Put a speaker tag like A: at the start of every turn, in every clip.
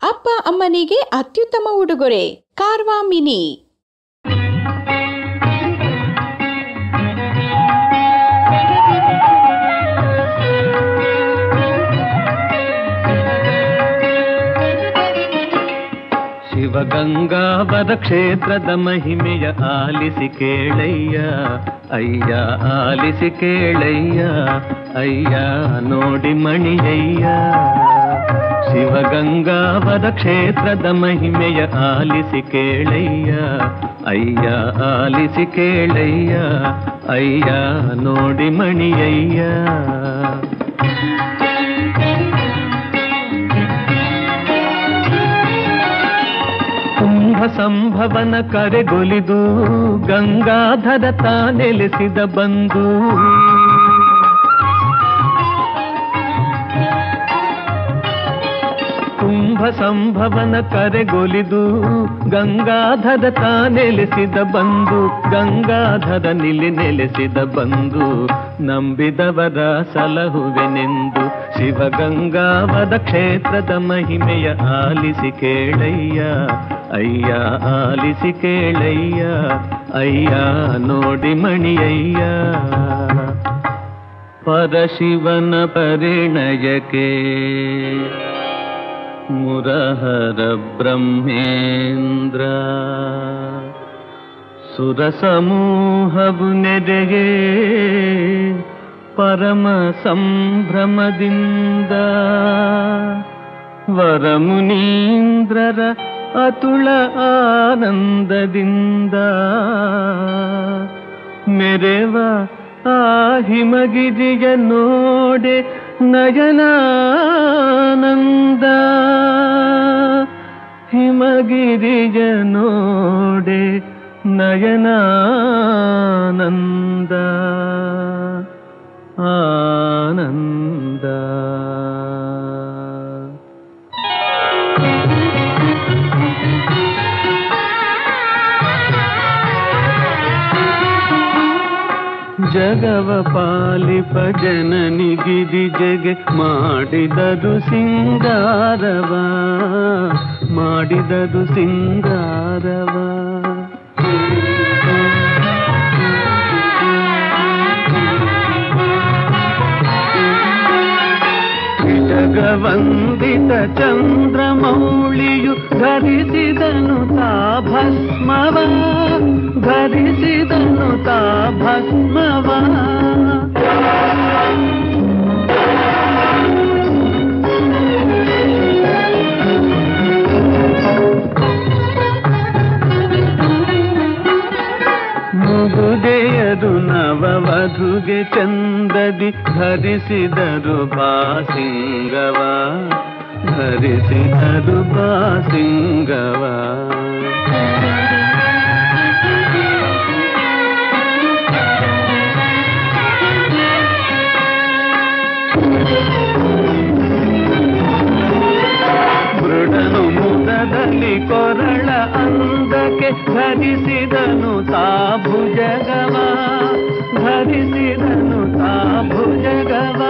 A: ಅಪ್ಪ ಅಮ್ಮನಿಗೆ ಅತ್ಯುತ್ತಮ ಉಡುಗೊರೆ ಕಾರ್ವಾ ಮಿನಿ
B: ಶಿವಗಂಗಾವರ ಕ್ಷೇತ್ರದ ಮಹಿಮೆಯ ಆಲಿಸಿ ಕೇಳಯ್ಯ ಅಯ್ಯ ಆಲಿಸಿ ಕೇಳಯ್ಯ ಅಯ್ಯ ನೋಡಿ ಮಣಿಯಯ್ಯ ಶಿವಗಂಗಾವರ ಕ್ಷೇತ್ರದ ಮಹಿಮೆಯ ಆಲಿಸಿ ಕೇಳಯ್ಯ ಅಯ್ಯ ಆಲಿಸಿ ಕೇಳಯ್ಯ ಅಯ್ಯ ನೋಡಿ ಮಣಿಯಯ್ಯ ಕುಂಭ ಸಂಭವನ ಕರೆಗೊಲಿದು ಗಂಗಾಧರ ತಾನೆಲೆಸಿದ ಬಂದು ಕುಂಭ ಸಂಭವನ ಕರೆಗೊಲಿದು ಗಂಗಾಧರ ತಾನೆಲೆಸಿದ ಬಂದು ಗಂಗಾಧರ ನಿಲಿ ನೆಲೆಸಿದ ಬಂದು ನಂಬಿದವರ ಸಲಹುವೆನೆಂದು ಶಿವಗಂಗಾವರ ಕ್ಷೇತ್ರದ ಮಹಿಮೆಯ ಆಲಿಸಿ ಕೇಳಯ್ಯ ಅಯ್ಯ ಆಲಿಸಿ ಕೇಳಯ್ಯ ಅಯ್ಯ ನೋಡಿ ಮಣಿಯಯ್ಯ ಪರಶಿವನ ಪರಿಣಯಕ್ಕೆ ಮುರಹರ ಬ್ರಹ್ಮೇಂದ್ರ ಸುರಸಮೂಹವು ನೆರೆಗೆ ಪರಮ ಸಂಭ್ರಮದಿಂದ ವರಮುನೀಂದ್ರರ ಅತುಳ ಆನಂದದಿಂದ ಮೆರೆವ ಆ ಹಿಮಗಿರಿಯ ನೋಡೆ ನಯನಾನಂದ ಹಿಮಗಿರಿಯ ನೋಡೆ ನಯನಾನಂದ ಆನಂದ ಜಗವ ಪಾಲಿಪ ಜನನಿ ಗಿರಿ ಜಗೆ ಮಾಡಿದರು ಸಿಂಗಾರವ ಮಾಡಿದರು ಸಿಂಗಾರವ ಜಗವಂದಿತ ಚಂದ್ರಮೌಳಿಯು ಧರಿಸಿದನು ತಾ ಭಸ್ಮವ ಧರಿಸಿದನು ತಾ ಭಸ್ಮವ ಮುಗುದೆಯರು ನವವಧುಗೆ ಚಂದದಿ ಧರಿಸಿದರು ಬಾಸಿಂಗವ ಧರಿಸಿದರು ಬಾಸಿಂಗವ ಮೃಡನು ಮುದದಲ್ಲಿ ಕೊರಳ ಅಂದಕ್ಕೆ ಧರಿಸಿದನು ತಾ ಭುಜಗವ ಧರಿಸಿದನು ತಾ ಭುಜಗವ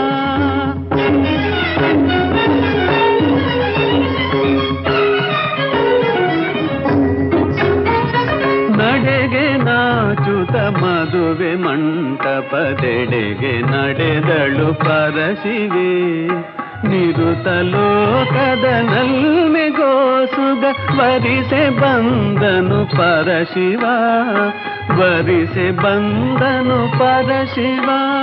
B: ನಡೆಗೆ ನಾಚುತ ಮದುವೆ ಮಂಟಪದೆಡೆಗೆ ನಡೆದಳು ಪರಶಿವೆ ನಿರುತ ಲೋಕದ ನಲ್ಮೆಗೋಸುಗ ವರಿಸೆ ಬಂದನು ಪರಶಿವ ವರಿಸೆ ಬಂದನು ಪರಶಿವ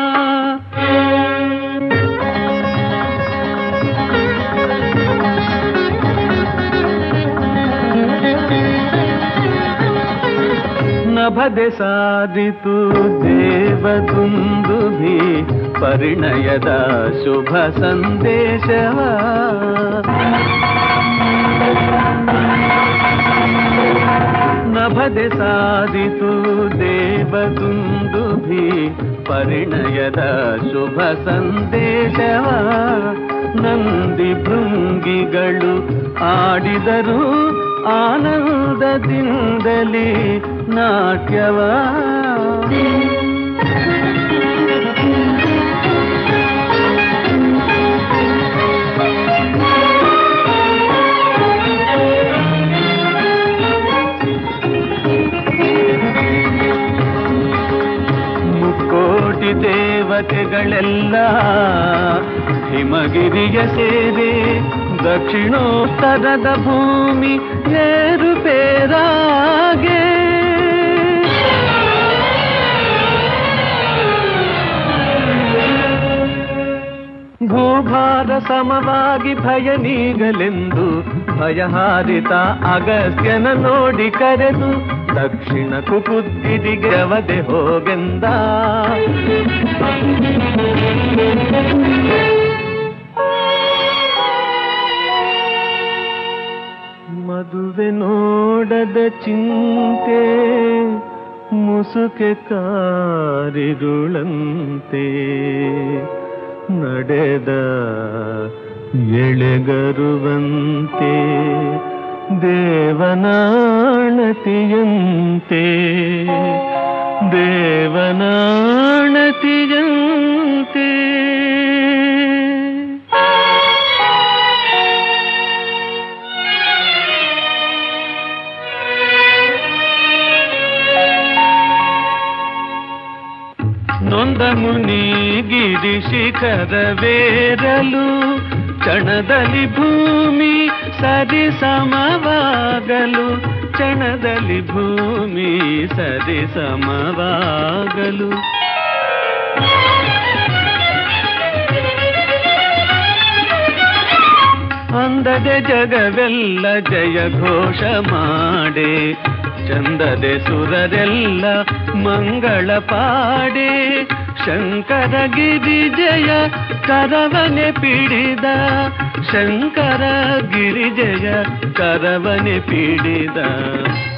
B: ನಭದೆ ಸಾರಿತು ದೇವದುಂದುಭಿ ಪರಿಣಯದ ಶುಭ ಸಂದೇಶವ ನಭದೆ ಸಾರಿತು ದೇವದುಂದುಭಿ ಪರಿಣಯದ ಶುಭ ಸಂದೇಶವ ನಂದಿ ಭೃಂಗಿಗಳು ಆಡಿದರು ಆನಂದದಿಂದಲೇ ನಾಟ್ಯವ ಗಿರಿಗಳೆಲ್ಲ ಹಿಮಗಿರಿಯ ಸೇರೆ ದಕ್ಷಿಣೋತ್ತರದ ಭೂಮಿ ಏರುಪೇರಾಗೆ ಭೂಭಾರ ಸಮವಾಗಿ ಭಯ ನೀಗಲೆಂದು ಭಯಹಾರಿತ ಅಗಸ್ತ್ಯನ ನೋಡಿ ಕರೆದು ದಕ್ಷಿಣ ಕುಕುದ್ದಿರಿಗೆ ಅವದೆ ಹೋಗೆಂದ ಮದುವೆ ನೋಡದ ಚಿಂತೆ ಮುಸುಕೆ ಕಾರಿರುಳಂತೆ ನಡೆದ ಎಳೆಗರುವಂತೆ ದೇವನಾಣತಿಯಂತೆ ದೇವನಾಣತಿಯಂತೆ ನೊಂದ ಮುನಿ ಗಿರಿ ಶಿಖರವೇರಲು ಚಣದಲ್ಲಿ ಭೂಮಿ ಸರಿ ಸಮವಾಗಲು ಚಣದಲ್ಲಿ ಭೂಮಿ ಸರಿ ಸಮವಾಗಲು ಅಂದದೆ ಜಗವೆಲ್ಲ ಜಯ ಘೋಷ ಮಾಡೆ ಚಂದದೆ ಸುರರೆಲ್ಲ ಮಂಗಳ ಪಾಡೆ ಶಂಕರ ಗಿರಿ ಜಯ ಕರವನೆ ಪಿಡಿದ ಶಂಕರ ಗಿರಿ ಜಯ ಕರವನೆ ಪಿಡಿದ